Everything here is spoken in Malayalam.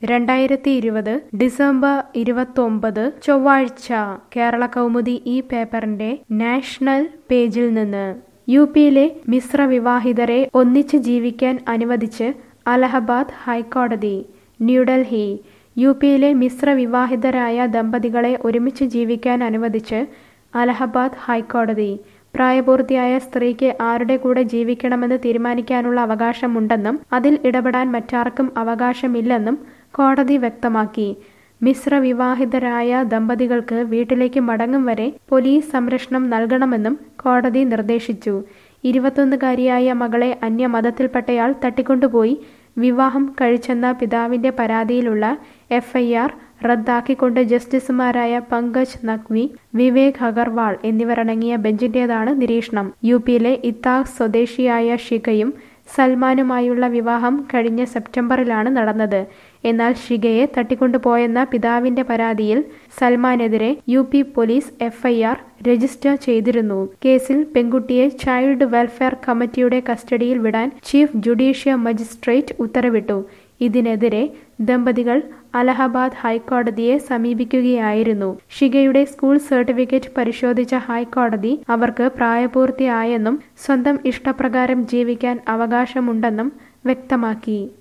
രണ്ടായിരത്തി ഇരുപത് ഡിസംബർ ഇരുപത്തൊമ്പത് ചൊവ്വാഴ്ച കേരള കൗമുദി ഈ പേപ്പറിന്റെ നാഷണൽ പേജിൽ നിന്ന് യു പിയിലെ മിശ്ര വിവാഹിതരെ ഒന്നിച്ച് ജീവിക്കാൻ അനുവദിച്ച് അലഹബാദ് ഹൈക്കോടതി ന്യൂഡൽഹി യു പിയിലെ മിശ്ര വിവാഹിതരായ ദമ്പതികളെ ഒരുമിച്ച് ജീവിക്കാൻ അനുവദിച്ച് അലഹബാദ് ഹൈക്കോടതി പ്രായപൂർത്തിയായ സ്ത്രീക്ക് ആരുടെ കൂടെ ജീവിക്കണമെന്ന് തീരുമാനിക്കാനുള്ള അവകാശമുണ്ടെന്നും അതിൽ ഇടപെടാൻ മറ്റാർക്കും അവകാശമില്ലെന്നും കോടതി വ്യക്തമാക്കി മിശ്ര വിവാഹിതരായ ദമ്പതികൾക്ക് വീട്ടിലേക്ക് മടങ്ങും വരെ പോലീസ് സംരക്ഷണം നൽകണമെന്നും കോടതി നിർദ്ദേശിച്ചു ഇരുപത്തൊന്നുകാരിയായ മകളെ അന്യമതത്തിൽപ്പെട്ടയാൾ തട്ടിക്കൊണ്ടുപോയി വിവാഹം കഴിച്ചെന്ന പിതാവിന്റെ പരാതിയിലുള്ള എഫ്ഐആർ റദ്ദാക്കിക്കൊണ്ട് ജസ്റ്റിസുമാരായ പങ്കജ് നഖ്വി വിവേക് അഗർവാൾ എന്നിവരടങ്ങിയ ബെഞ്ചിന്റേതാണ് നിരീക്ഷണം യു പിയിലെ ഇത്താഹ് സ്വദേശിയായ ഷിഖയും സൽമാനുമായുള്ള വിവാഹം കഴിഞ്ഞ സെപ്റ്റംബറിലാണ് നടന്നത് എന്നാൽ ഷിഖയെ തട്ടിക്കൊണ്ടുപോയെന്ന പിതാവിന്റെ പരാതിയിൽ സൽമാനെതിരെ U P police FIR register ചെയ്തിരുന്നു കേസിൽ പെൺകുട്ടിയെ ചൈൽഡ് വെൽഫെയർ കമ്മിറ്റിയുടെ കസ്റ്റഡിയിൽ വിടാൻ ചീഫ് ജുഡീഷ്യൽ മജിസ്ട്രേറ്റ് ഉത്തരവിട്ടു ഇതിനെതിരെ ദമ്പതികൾ അലഹബാദ് ഹൈക്കോടതിയെ സമീപിക്കുകയായിരുന്നു ഷിഗയുടെ സ്കൂൾ സർട്ടിഫിക്കറ്റ് പരിശോധിച്ച ഹൈക്കോടതി അവർക്ക് പ്രായപൂർത്തിയായെന്നും സ്വന്തം ഇഷ്ടപ്രകാരം ജീവിക്കാൻ അവകാശമുണ്ടെന്നും വ്യക്തമാക്കി